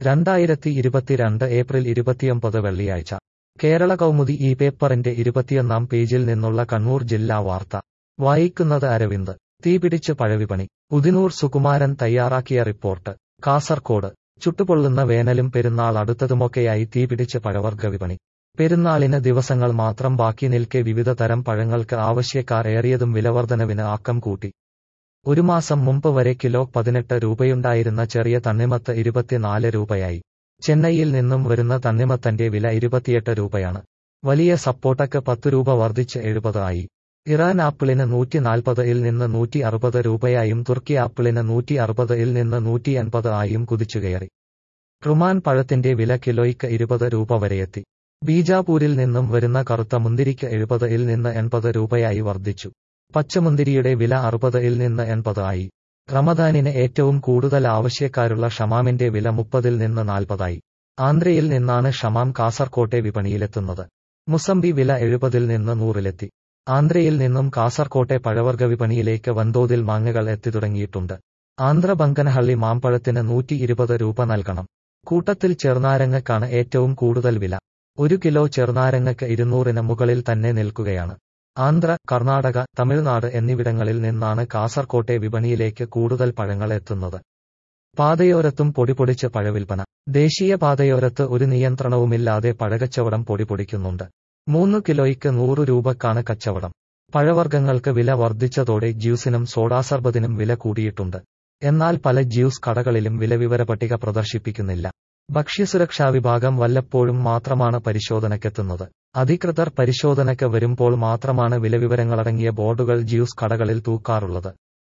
രണ്ടായിരത്തി ഇരുപത്തിരണ്ട് ഏപ്രിൽ ഇരുപത്തിയൊമ്പത് വെള്ളിയാഴ്ച കേരള കൗമുദി ഈ പേപ്പറിന്റെ ഇരുപത്തിയൊന്നാം പേജിൽ നിന്നുള്ള കണ്ണൂർ ജില്ലാ വാർത്ത വായിക്കുന്നത് അരവിന്ദ് തീപിടിച്ച് പഴവിപണി ഉദിനൂർ സുകുമാരൻ തയ്യാറാക്കിയ റിപ്പോർട്ട് കാസർകോട് ചുട്ടുപൊള്ളുന്ന വേനലും പെരുന്നാൾ അടുത്തതുമൊക്കെയായി തീപിടിച്ച് പഴവർഗ വിപണി പെരുന്നാളിന് ദിവസങ്ങൾ മാത്രം ബാക്കി നിൽക്കെ വിവിധ തരം പഴങ്ങൾക്ക് ആവശ്യക്കാർ ഏറിയതും വിലവർധനവിന് ആക്കം കൂട്ടി ഒരു മാസം മുമ്പ് വരെ കിലോ പതിനെട്ട് രൂപയുണ്ടായിരുന്ന ചെറിയ തണ്ണിമത്ത് ഇരുപത്തിനാല് രൂപയായി ചെന്നൈയിൽ നിന്നും വരുന്ന തണ്ണിമത്തന്റെ വില ഇരുപത്തിയെട്ട് രൂപയാണ് വലിയ സപ്പോട്ടയ്ക്ക് പത്ത് രൂപ വർദ്ധിച്ച് എഴുപത് ആയി ഇറാൻ ആപ്പിളിന് നൂറ്റി നാൽപ്പത് ഇൽ നിന്ന് നൂറ്റി അറുപത് രൂപയായും തുർക്കി ആപ്പിളിന് നൂറ്റി അറുപത് ഇൽ നിന്ന് നൂറ്റി എൺപത് ആയും കുതിച്ചുകയറി റുമാൻ പഴത്തിന്റെ വില കിലോയ്ക്ക് ഇരുപത് രൂപ വരെയെത്തി ബീജാപൂരിൽ നിന്നും വരുന്ന കറുത്ത മുന്തിരിക്ക് എഴുപത് ഇൽ നിന്ന് എൺപത് രൂപയായി വർദ്ധിച്ചു പച്ചമുന്തിരിയുടെ വില അറുപത് ഇൽ നിന്ന് എൺപത് ആയി റമദാനിന് ഏറ്റവും കൂടുതൽ ആവശ്യക്കാരുള്ള ഷമാമിന്റെ വില മുപ്പതിൽ നിന്ന് നാൽപ്പതായി ആന്ധ്രയിൽ നിന്നാണ് ഷമാം കാസർകോട്ടെ വിപണിയിലെത്തുന്നത് മുസംബി വില എഴുപതിൽ നിന്ന് നൂറിലെത്തി ആന്ധ്രയിൽ നിന്നും കാസർകോട്ടെ പഴവർഗ വിപണിയിലേക്ക് വൻതോതിൽ മാങ്ങകൾ എത്തിത്തുടങ്ങിയിട്ടുണ്ട് ആന്ധ്ര ബങ്കനഹള്ളി മാമ്പഴത്തിന് നൂറ്റി ഇരുപത് രൂപ നൽകണം കൂട്ടത്തിൽ ചെറുനാരങ്ങക്കാണ് ഏറ്റവും കൂടുതൽ വില ഒരു കിലോ ചെറുനാരങ്ങക്ക് ഇരുന്നൂറിന് മുകളിൽ തന്നെ നിൽക്കുകയാണ് ആന്ധ്ര കർണാടക തമിഴ്നാട് എന്നിവിടങ്ങളിൽ നിന്നാണ് കാസർകോട്ടെ വിപണിയിലേക്ക് കൂടുതൽ പഴങ്ങൾ എത്തുന്നത് പാതയോരത്തും പൊടിപൊടിച്ച് പഴവിൽപ്പന ദേശീയ പാതയോരത്ത് ഒരു നിയന്ത്രണവുമില്ലാതെ പഴകച്ചവടം പൊടിപൊടിക്കുന്നുണ്ട് മൂന്ന് കിലോയ്ക്ക് നൂറ് രൂപക്കാണ് കച്ചവടം പഴവർഗ്ഗങ്ങൾക്ക് വില വർദ്ധിച്ചതോടെ ജ്യൂസിനും സോഡാസർബത്തിനും വില കൂടിയിട്ടുണ്ട് എന്നാൽ പല ജ്യൂസ് കടകളിലും വിലവിവര പട്ടിക പ്രദർശിപ്പിക്കുന്നില്ല ഭക്ഷ്യസുരക്ഷാ വിഭാഗം വല്ലപ്പോഴും മാത്രമാണ് പരിശോധനയ്ക്കെത്തുന്നത് അധികൃതർ പരിശോധനയ്ക്ക് വരുമ്പോൾ മാത്രമാണ് വിലവിവരങ്ങളടങ്ങിയ ബോർഡുകൾ ജ്യൂസ് കടകളിൽ തൂക്കാറുള്ളത്